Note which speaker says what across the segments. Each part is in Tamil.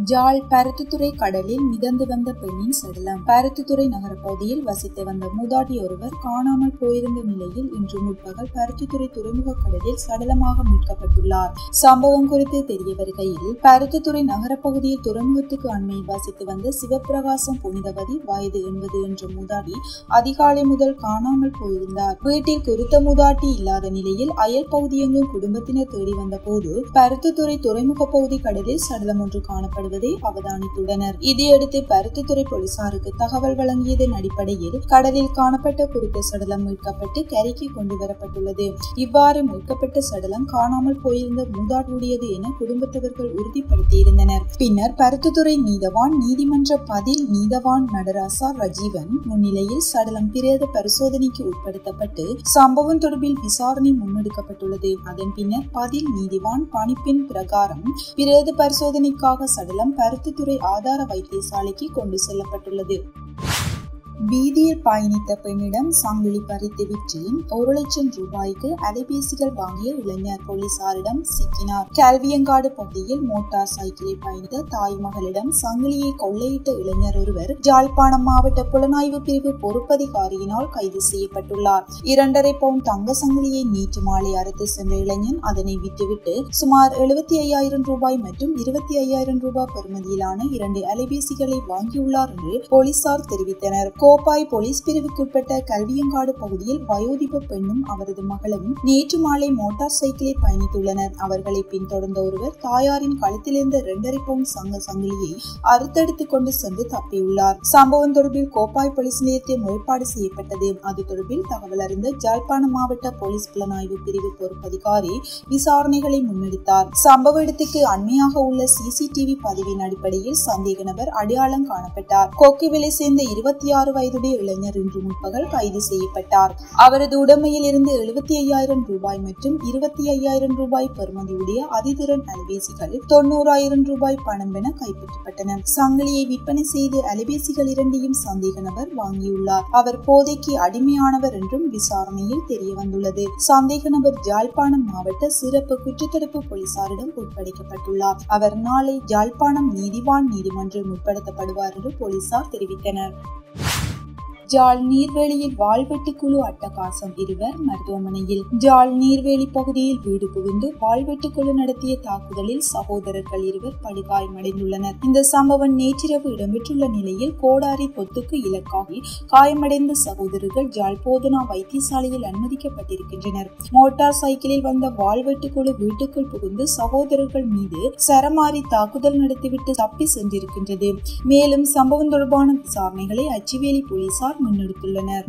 Speaker 1: ஜாழ் பருத்தித்துறை கடலில் மிதந்து வந்த பெண்ணின் சடலம் பருத்தித்துறை நகர பகுதியில் வசித்து வந்த மூதாட்டி ஒருவர் காணாமல் போயிருந்த நிலையில் இன்று முற்பகல் பருத்தித்துறை துறைமுக கடலில் சடலமாக மீட்கப்பட்டுள்ளார் சம்பவம் குறித்து தெரிய வருகையில் பருத்தித்துறை நகர பகுதியில் துறைமுகத்துக்கு அண்மையில் வசித்து வந்த சிவபிரகாசம் புனிதவதி வயது எண்பது என்ற மூதாட்டி அதிகாலை முதல் காணாமல் போயிருந்தார் வீட்டில் குறித்த மூதாட்டி இல்லாத நிலையில் அயல் பகுதியெங்கும் குடும்பத்தினர் தேடி வந்த போது பருத்தித்துறை துறைமுக பகுதி கடலில் சடலம் ஒன்று காணப்படுவதை அவதானித்துள்ளனர் இதையடுத்து பருத்தித்துறை போலீசாருக்கு தகவல் வழங்கியதன் அடிப்படையில் கடலில் காணப்பட்ட குறித்த சடலம் மீட்கப்பட்டு கரைக்கு கொண்டு வரப்பட்டுள்ளது இவ்வாறு மீட்கப்பட்ட சடலம் காணாமல் போயிருந்த மூதாட்டுடையது என குடும்பத்தவர்கள் உறுதிப்படுத்தியிருந்தனர் பின்னர் பருத்தித்துறை நீதவான் நீதிமன்ற பதில் நீதவான் நடராசா ரஜீவன் முன்னிலையில் சடலம் பிரேத பரிசோதனைக்கு உட்படுத்தப்பட்டு சம்பவம் தொடர்பில் விசாரணை முன்னெடுக்கப்பட்டுள்ளது அதன் பின்னர் பதில் நீதிவான் பணிப்பின் பிரகாரம் பிரேத பரிசோதனைக்காக சடலம் பருத்தித்துறை ஆதார வைத்தியசாலைக்கு கொண்டு செல்லப்பட்டுள்ளது வீதியில் பயணித்த பெண்ணிடம் சங்கிலி பறித்து விற்று ஒரு லட்சம் ரூபாய்க்கு அலைபேசிகள் வாங்கிய இளைஞர் போலீசாரிடம் சிக்கினார் கல்வியங்காடு பகுதியில் மோட்டார் சைக்கிளில் பயணித்த தாய் மகளிடம் சங்கிலியை கொள்ளையிட்ட இளைஞர் ஒருவர் ஜாழ்ப்பாணம் மாவட்ட புலனாய்வு பிரிவு பொறுப்பதிகாரியினால் கைது செய்யப்பட்டுள்ளார் இரண்டரை பவுன் தங்க சங்கிலியை நேற்று மாலை அறுத்து சென்ற இளைஞன் அதனை விட்டுவிட்டு சுமார் எழுபத்தி ஐயாயிரம் ரூபாய் மற்றும் இருபத்தி ஐயாயிரம் ரூபாய் பெறுமதியிலான இரண்டு அலைபேசிகளை வாங்கியுள்ளார் என்று போலீசார் தெரிவித்தனர் கோப்பாய் போலீஸ் பிரிவுக்குட்பட்ட கல்வியங்காடு பகுதியில் வயோதிப பெண்ணும் அவரது மகளும் நேற்று மாலை மோட்டார் சைக்கிளில் பயணித்துள்ளனர் அவர்களை பின்தொடர்ந்த ஒருவர் தாயாரின் கழுத்திலிருந்த இரண்டரை பவுன் சங்க சங்கிலியை அறுத்தெடுத்து கொண்டு சென்று தப்பியுள்ளார் சம்பவம் தொடர்பில் கோப்பாய் போலீஸ் நிலையத்தில் முறைப்பாடு செய்யப்பட்டது அது தொடர்பில் தகவல் அறிந்த ஜாழ்ப்பாணம் மாவட்ட போலீஸ் புலனாய்வு பிரிவு பொறுப்பதிகாரி விசாரணைகளை முன்னெடுத்தார் சம்பவ இடத்துக்கு அண்மையாக உள்ள சிசிடிவி பதிவின் அடிப்படையில் சந்தேக நபர் அடையாளம் காணப்பட்டார் கொக்குவிலை சேர்ந்த இருபத்தி ஆறு வயதுடைய இளைஞர் இன்று முற்பகல் கைது செய்யப்பட்டார் அவரது உடைமையில் இருந்து எழுபத்தி ஐயாயிரம் ரூபாய் மற்றும் இருபத்தி ஐயாயிரம் ரூபாய் பெறுமதியுடைய அதிதிறன் அலைபேசிகள் தொண்ணூறாயிரம் ரூபாய் பணம் என கைப்பற்றப்பட்டன சங்கிலியை விற்பனை செய்து அலைபேசிகள் இரண்டையும் சந்தேக நபர் வாங்கியுள்ளார் அவர் போதைக்கு அடிமையானவர் என்றும் விசாரணையில் தெரிய வந்துள்ளது சந்தேக நபர் ஜாழ்ப்பாணம் மாவட்ட சிறப்பு குற்றத்தடுப்பு போலீசாரிடம் ஒப்படைக்கப்பட்டுள்ளார் அவர் நாளை ஜாழ்ப்பாணம் நீதிவான் நீதிமன்றம் உட்படுத்தப்படுவார் என்று போலீசார் தெரிவித்தனர் ஜாழ் நீர்வேலியில் வாழ்வெட்டு குழு அட்டகாசம் இருவர் மருத்துவமனையில் ஜாழ் நீர்வேலி பகுதியில் வீடு புகுந்து வாழ்வெட்டு குழு நடத்திய தாக்குதலில் சகோதரர்கள் இருவர் படுகாயமடைந்துள்ளனர் இந்த சம்பவம் நேற்றிரவு இடம்பெற்றுள்ள நிலையில் கோடாரி பொத்துக்கு இலக்காகி காயமடைந்த சகோதரர்கள் ஜாழ் போதனா வைத்தியசாலையில் அனுமதிக்கப்பட்டிருக்கின்றனர் மோட்டார் சைக்கிளில் வந்த வாழ்வெட்டு குழு வீட்டுக்குள் புகுந்து சகோதரர்கள் மீது சரமாரி தாக்குதல் நடத்திவிட்டு தப்பி சென்றிருக்கின்றது மேலும் சம்பவம் தொடர்பான விசாரணைகளை அச்சுவேலி போலீசார் முன்னெடுத்துள்ளனர்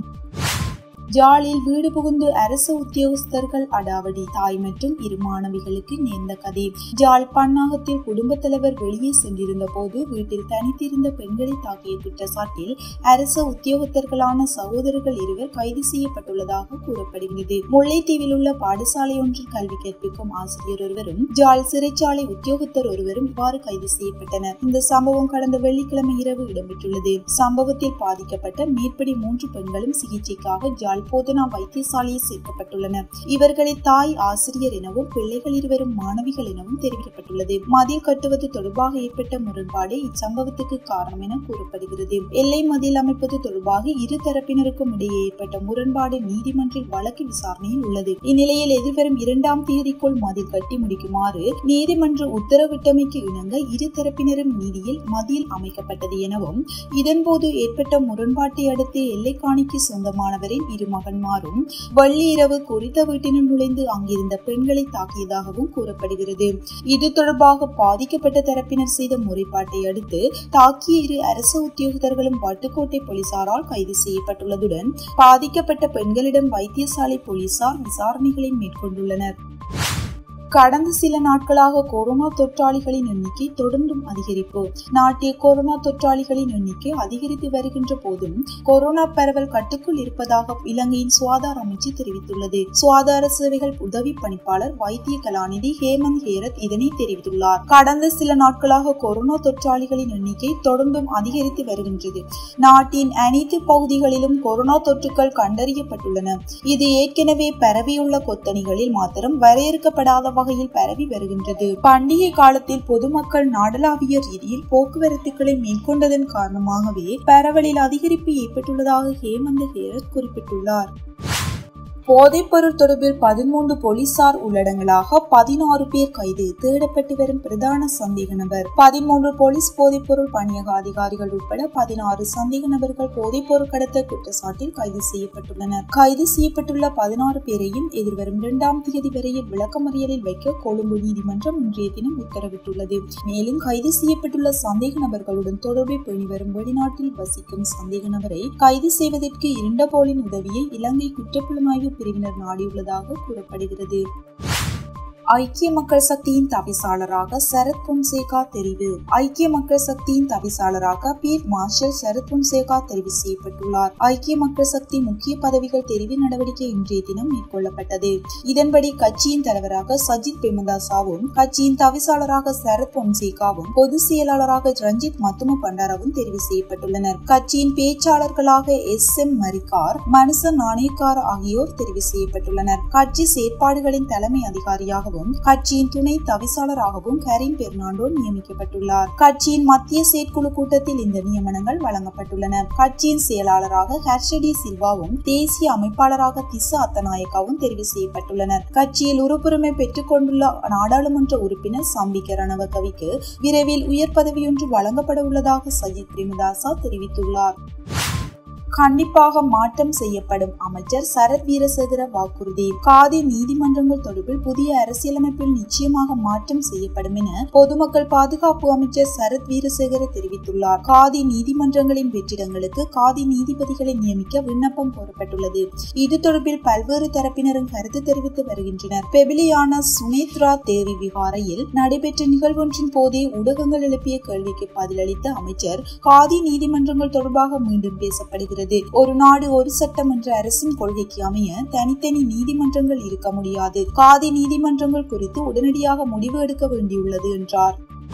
Speaker 1: ஜாலில் வீடு புகுந்து அரசு உத்தியோகஸ்தர்கள் அடாவடி தாய் மற்றும் இரு மாணவிகளுக்கு நேர்ந்த கதை ஜால் பன்னாகத்தில் குடும்பத் தலைவர் வெளியே சென்றிருந்த போது வீட்டில் தனித்திருந்த பெண்களை தாக்கிய குற்றச்சாட்டில் அரச உத்தியோகத்தர்களான சகோதரர்கள் இருவர் கைது செய்யப்பட்டுள்ளதாக கூறப்படுகிறது முல்லைத்தீவில் உள்ள பாடசாலை ஒன்றில் கல்வி கற்பிக்கும் ஆசிரியர் ஒருவரும் ஜால் சிறைச்சாலை உத்தியோகத்தர் ஒருவரும் இவ்வாறு கைது செய்யப்பட்டனர் இந்த சம்பவம் கடந்த வெள்ளிக்கிழமை இரவு இடம்பெற்றுள்ளது சம்பவத்தில் பாதிக்கப்பட்ட மேற்படி மூன்று பெண்களும் சிகிச்சைக்காக ஜால் போதனா வைத்தியசாலையில் சேர்க்கப்பட்டுள்ளனர் இவர்களை தாய் ஆசிரியர் எனவும் பிள்ளைகள் இருவரும் மாணவிகள் எனவும் தெரிவிக்கப்பட்டுள்ளது மதில் கட்டுவது தொடர்பாக ஏற்பட்ட முரண்பாடு இச்சம்பவத்துக்கு காரணம் என கூறப்படுகிறது எல்லை மதில் அமைப்பது தொடர்பாக இரு தரப்பினருக்கும் இடையே ஏற்பட்ட முரண்பாடு நீதிமன்றில் வழக்கு விசாரணையில் உள்ளது இந்நிலையில் எதிர்வரும் இரண்டாம் தேதிக்குள் மதில் கட்டி முடிக்குமாறு நீதிமன்ற உத்தரவிட்டமைக்கு இணங்க இரு தரப்பினரும் நீதியில் மதில் அமைக்கப்பட்டது எனவும் இதன்போது ஏற்பட்ட முரண்பாட்டை அடுத்து எல்லைக்காணிக்கு சொந்தமானவரின் இரு மகன்மாரும் வள்ளி இரவு குறித்த வீட்டினுள் நுழைந்து அங்கிருந்த பெண்களை தாக்கியதாகவும் கூறப்படுகிறது இது தொடர்பாக பாதிக்கப்பட்ட தரப்பினர் செய்த முறைப்பாட்டை அடுத்து தாக்கிய இரு அரசு உத்தியோகத்தர்களும் வட்டுக்கோட்டை போலீசாரால் கைது செய்யப்பட்டுள்ளதுடன் பாதிக்கப்பட்ட பெண்களிடம் வைத்தியசாலை போலீசார் விசாரணைகளை மேற்கொண்டுள்ளனர் கடந்த சில நாட்களாக கொரோனா தொற்றாளிகளின் எண்ணிக்கை தொடர்ந்தும் அதிகரிப்பு நாட்டிய கொரோனா தொற்றாளிகளின் எண்ணிக்கை அதிகரித்து வருகின்ற போதும் கொரோனா பரவல் கட்டுக்குள் இருப்பதாக இலங்கையின் சுகாதார அமைச்சு தெரிவித்துள்ளது சுகாதார சேவைகள் உதவி பணிப்பாளர் வைத்திய கலாநிதி ஹேமந்த் ஹேரத் இதனை தெரிவித்துள்ளார் கடந்த சில நாட்களாக கொரோனா தொற்றாளிகளின் எண்ணிக்கை தொடர்ந்தும் அதிகரித்து வருகின்றது நாட்டின் அனைத்து பகுதிகளிலும் கொரோனா தொற்றுக்கள் கண்டறியப்பட்டுள்ளன இது ஏற்கனவே பரவியுள்ள கொத்தணிகளில் மாத்திரம் வரையறுக்கப்படாத வகையில் பரவி வருகின்றது பண்டிகை காலத்தில் பொதுமக்கள் நாடளாவிய ரீதியில் போக்குவரத்துக்களை மேற்கொண்டதன் காரணமாகவே பரவலில் அதிகரிப்பு ஏற்பட்டுள்ளதாக ஹேமந்த ஹேரத் குறிப்பிட்டுள்ளார் போதைப்பொருள் தொடர்பில் பதிமூன்று போலீசார் உள்ளடங்களாக பதினாறு பேர் கைது தேடப்பட்டு வரும் பிரதான சந்தேக நபர் பதிமூன்று போலீஸ் போதைப்பொருள் பணியக அதிகாரிகள் உட்பட பதினாறு சந்தேக நபர்கள் போதைப்பொருள் கடத்த குற்றச்சாட்டில் கைது செய்யப்பட்டுள்ளனர் கைது செய்யப்பட்டுள்ள பதினாறு பேரையும் எதிர்வரும் இரண்டாம் தேதி வரையில் விளக்கமறியலில் வைக்க கொழும்பு நீதிமன்றம் இன்றைய தினம் உத்தரவிட்டுள்ளது மேலும் கைது செய்யப்பட்டுள்ள சந்தேக நபர்களுடன் தொடர்பை பேணி வரும் வெளிநாட்டில் வசிக்கும் சந்தேக நபரை கைது செய்வதற்கு இருண்டபோலின் உதவியை இலங்கை குற்றப்புலனாய்வு பிரிவினர் நாடியுள்ளதாக கூறப்படுகிறது ஐக்கிய மக்கள் சக்தியின் தவிசாளராக சரத் பொன்சேகா தெரிவு ஐக்கிய மக்கள் சக்தியின் தவிசாளராக பீர் மார்ஷல் சரத் பொன்சேகா தெரிவு செய்யப்பட்டுள்ளார் ஐக்கிய மக்கள் சக்தி முக்கிய பதவிகள் தெரிவு நடவடிக்கை இன்றைய தினம் மேற்கொள்ளப்பட்டது இதன்படி கட்சியின் தலைவராக சஜித் பிரேமதாசாவும் கட்சியின் தவிசாளராக சரத் பொன்சேகாவும் பொதுச் செயலாளராக ரஞ்சித் மத்தும பண்டாரவும் தெரிவு செய்யப்பட்டுள்ளனர் கட்சியின் பேச்சாளர்களாக எஸ் எம் மரிகார் மனுச நாணயக்கார் ஆகியோர் தெரிவு செய்யப்பட்டுள்ளனர் கட்சி செயற்பாடுகளின் தலைமை அதிகாரியாகவும் செயலாளராகவும் கட்சியின் துணை தவிசாளராகவும் கரீம் பெர்னாண்டோ நியமிக்கப்பட்டுள்ளார் கட்சியின் மத்திய செயற்குழு கூட்டத்தில் இந்த நியமனங்கள் வழங்கப்பட்டுள்ளன கட்சியின் செயலாளராக ஹர்ஷடி சில்வாவும் தேசிய அமைப்பாளராக திசா அத்தநாயக்காவும் தெரிவு செய்யப்பட்டுள்ளனர் கட்சியில் உறுப்புரிமை பெற்றுக் கொண்டுள்ள நாடாளுமன்ற உறுப்பினர் சம்பிக்க ரணவகவிக்கு விரைவில் உயர் பதவியொன்று வழங்கப்பட உள்ளதாக சஜித் பிரேமதாசா தெரிவித்துள்ளார் கண்டிப்பாக மாற்றம் செய்யப்படும் அமைச்சர் சரத் வீரசேகர வாக்குறுதி காதி நீதிமன்றங்கள் தொடர்பில் புதிய அரசியலமைப்பில் நிச்சயமாக மாற்றம் செய்யப்படும் என பொதுமக்கள் பாதுகாப்பு அமைச்சர் சரத் வீரசேகர தெரிவித்துள்ளார் காதி நீதிமன்றங்களின் வெற்றிடங்களுக்கு காதி நீதிபதிகளை நியமிக்க விண்ணப்பம் கோரப்பட்டுள்ளது இது தொடர்பில் பல்வேறு தரப்பினரும் கருத்து தெரிவித்து வருகின்றனர் பெபிலியான சுனேத்ரா தேவி விகாரையில் நடைபெற்ற நிகழ்வொன்றின் போதே ஊடகங்கள் எழுப்பிய கேள்விக்கு பதிலளித்த அமைச்சர் காதி நீதிமன்றங்கள் தொடர்பாக மீண்டும் பேசப்படுகிறது வருகிறது ஒரு நாடு ஒரு சட்டம் என்ற அரசின் கொள்கைக்கு அமைய தனித்தனி நீதிமன்றங்கள் இருக்க முடியாது காதி நீதிமன்றங்கள் குறித்து உடனடியாக முடிவு எடுக்க வேண்டியுள்ளது என்றார்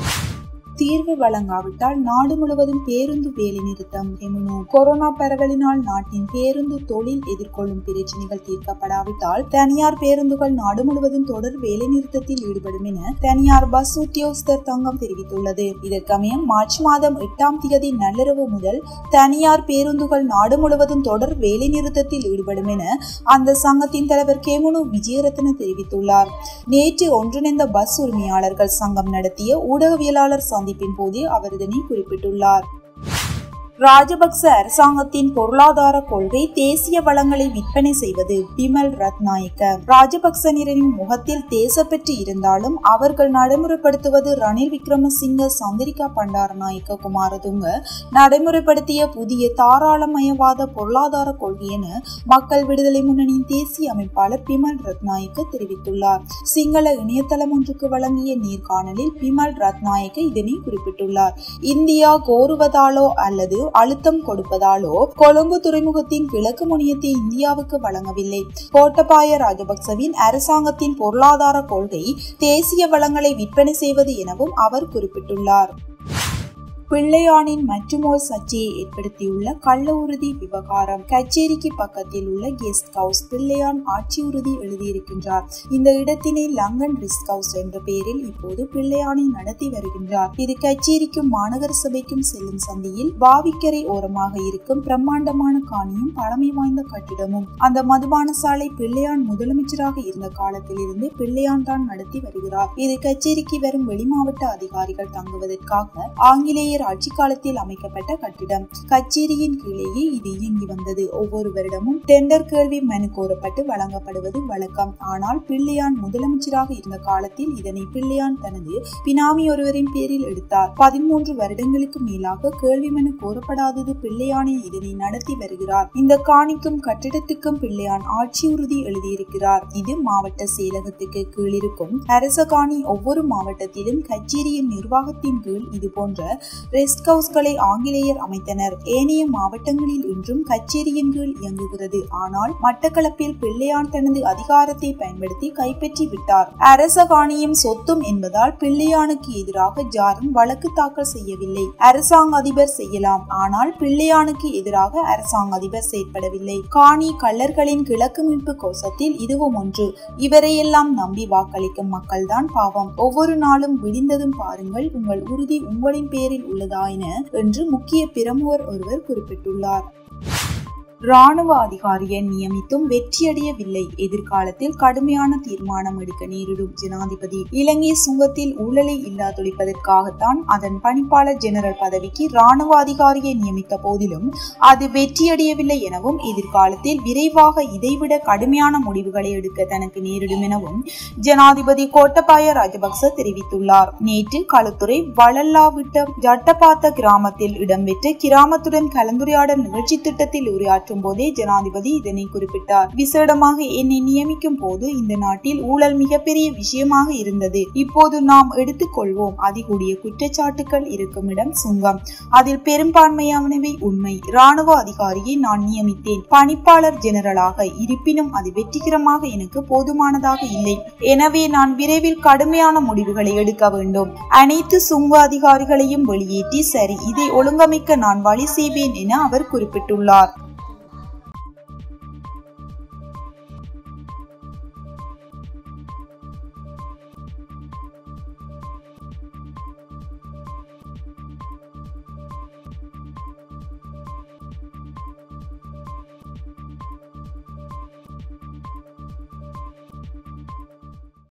Speaker 1: தீர்வு வழங்காவிட்டால் நாடு முழுவதும் பேருந்து வேலை நிறுத்தம் எமுனோ கொரோனா பரவலினால் நாட்டின் பேருந்து தொழில் எதிர்கொள்ளும் பிரச்சனைகள் தீர்க்கப்படாவிட்டால் தனியார் பேருந்துகள் நாடு முழுவதும் தொடர் வேலை நிறுத்தத்தில் ஈடுபடும் என தனியார் பஸ் உத்தியோகஸ்தர் தங்கம் தெரிவித்துள்ளது இதற்கமைய மார்ச் மாதம் எட்டாம் தேதி நள்ளிரவு முதல் தனியார் பேருந்துகள் நாடு முழுவதும் தொடர் வேலை நிறுத்தத்தில் ஈடுபடும் என அந்த சங்கத்தின் தலைவர் கேமுனு விஜயரத்ன தெரிவித்துள்ளார் நேற்று ஒன்றிணைந்த பஸ் உரிமையாளர்கள் சங்கம் நடத்திய ஊடகவியலாளர் சந்திப்பின் போதே அவர் இதனை குறிப்பிட்டுள்ளார் ராஜபக்ச அரசாங்கத்தின் பொருளாதார கொள்கை தேசிய வளங்களை விற்பனை செய்வது பிமல் ரத்நாயக்க ராஜபக்சனின் முகத்தில் தேசப்பற்று இருந்தாலும் அவர்கள் நடைமுறைப்படுத்துவது ரணில் விக்ரமசிங்க சந்திரிகா பண்டாரநாயக்க குமாரதுங்க நடைமுறைப்படுத்திய புதிய தாராளமயவாத பொருளாதார கொள்கை என மக்கள் விடுதலை முன்னணியின் தேசிய அமைப்பாளர் பிமல் ரத்நாயக்க தெரிவித்துள்ளார் சிங்கள இணையதளம் ஒன்றுக்கு வழங்கிய நேர்காணலில் பிமல் ரத்நாயக்க இதனை குறிப்பிட்டுள்ளார் இந்தியா கோருவதாலோ அல்லது அழுத்தம் கொடுப்பதாலோ கொழும்பு துறைமுகத்தின் கிழக்கு முனையத்தை இந்தியாவுக்கு வழங்கவில்லை கோட்டபாய ராஜபக்சவின் அரசாங்கத்தின் பொருளாதார கொள்கை தேசிய வளங்களை விற்பனை செய்வது எனவும் அவர் குறிப்பிட்டுள்ளார் பிள்ளையானின் மற்றுமோர் சர்ச்சையை ஏற்படுத்தியுள்ள கள்ள உறுதி விவகாரம் கச்சேரிக்கு பக்கத்தில் உள்ள கெஸ்ட் ஹவுஸ் பிள்ளையான் ஆட்சி உறுதி எழுதியிருக்கின்றார் இந்த இடத்தினை லங்கன் ரிஸ்க் ஹவுஸ் என்ற பெயரில் இப்போது பிள்ளையானை நடத்தி வருகின்றார் இது கச்சேரிக்கும் மாநகர சபைக்கும் செல்லும் சந்தியில் பாவிக்கரை ஓரமாக இருக்கும் பிரம்மாண்டமான காணியும் பழமை வாய்ந்த கட்டிடமும் அந்த மதுபான சாலை பிள்ளையான் முதலமைச்சராக இருந்த காலத்தில் இருந்து பிள்ளையான் தான் நடத்தி வருகிறார் இது கச்சேரிக்கு வரும் வெளிமாவட்ட அதிகாரிகள் தங்குவதற்காக ஆங்கிலேய ஆங்கிலேயர் ஆட்சி காலத்தில் அமைக்கப்பட்ட கட்டிடம் கச்சேரியின் கீழேயே இது இயங்கி வந்தது ஒவ்வொரு வருடமும் டெண்டர் கேள்வி மனு கோரப்பட்டு வழங்கப்படுவது வழக்கம் ஆனால் பிள்ளையான் முதலமைச்சராக இருந்த காலத்தில் இதனை பிள்ளையான் தனது பினாமி ஒருவரின் பேரில் எடுத்தார் பதிமூன்று வருடங்களுக்கு மேலாக கேள்வி மனு கோரப்படாதது பிள்ளையானே இதனை நடத்தி வருகிறார் இந்த காணிக்கும் கட்டிடத்துக்கும் பிள்ளையான் ஆட்சி உறுதி எழுதியிருக்கிறார் இது மாவட்ட செயலகத்துக்கு கீழிருக்கும் அரச காணி ஒவ்வொரு மாவட்டத்திலும் கச்சேரியின் நிர்வாகத்தின் கீழ் இது போன்ற ரெஸ்ட் ஹவுஸ்களை ஆங்கிலேயர் அமைத்தனர் ஏனைய மாவட்டங்களில் இன்றும் கச்சேரியின் கீழ் இயங்குகிறது ஆனால் மட்டக்களப்பில் பிள்ளையான் தனது அதிகாரத்தை பயன்படுத்தி கைப்பற்றி விட்டார் அரச காணியும் சொத்தும் என்பதால் பிள்ளையானுக்கு எதிராக ஜாரும் வழக்கு தாக்கல் செய்யவில்லை அரசாங்க அதிபர் செய்யலாம் ஆனால் பிள்ளையானுக்கு எதிராக அரசாங்க அதிபர் செயற்படவில்லை காணி கள்ளர்களின் கிழக்கு மீட்பு கோஷத்தில் இதுவும் ஒன்று இவரையெல்லாம் நம்பி வாக்களிக்கும் மக்கள்தான் பாவம் ஒவ்வொரு நாளும் விடிந்ததும் பாருங்கள் உங்கள் உறுதி உங்களின் பேரில் உள்ளதாயின என்று முக்கிய பிரமுகர் ஒருவர் குறிப்பிட்டுள்ளார் ராணுவ அதிகாரியை நியமித்தும் வெற்றியடையவில்லை எதிர்காலத்தில் கடுமையான தீர்மானம் எடுக்க நேரிடும் ஜனாதிபதி இலங்கை சுங்கத்தில் ஊழலை இல்லாதொழிப்பதற்காகத்தான் அதன் பணிப்பாளர் ஜெனரல் பதவிக்கு ராணுவ அதிகாரியை நியமித்த போதிலும் அது வெற்றியடையவில்லை எனவும் எதிர்காலத்தில் விரைவாக இதைவிட கடுமையான முடிவுகளை எடுக்க தனக்கு நேரிடும் எனவும் ஜனாதிபதி கோட்டபாய ராஜபக்ச தெரிவித்துள்ளார் நேற்று களுத்துறை வளல்லாவிட்ட ஜட்டபாத்த கிராமத்தில் இடம்பெற்ற கிராமத்துடன் கலந்துரையாடல் நிகழ்ச்சி திட்டத்தில் உரையாற்ற மாற்றும் போதே ஜனாதிபதி இதனை குறிப்பிட்டார் விசேடமாக என்னை நியமிக்கும் போது இந்த நாட்டில் ஊழல் மிகப்பெரிய விஷயமாக இருந்தது இப்போது நாம் எடுத்துக்கொள்வோம் அதிகூடிய குற்றச்சாட்டுகள் இருக்கும் இடம் சுங்கம் அதில் பெரும்பான்மையானவை உண்மை ராணுவ அதிகாரியை நான் நியமித்தேன் பணிப்பாளர் ஜெனரலாக இருப்பினும் அது வெற்றிகரமாக எனக்கு போதுமானதாக இல்லை எனவே நான் விரைவில் கடுமையான முடிவுகளை எடுக்க வேண்டும் அனைத்து சுங்க அதிகாரிகளையும் வெளியேற்றி சரி இதை ஒழுங்கமைக்க நான் வழி செய்வேன் என அவர் குறிப்பிட்டுள்ளார்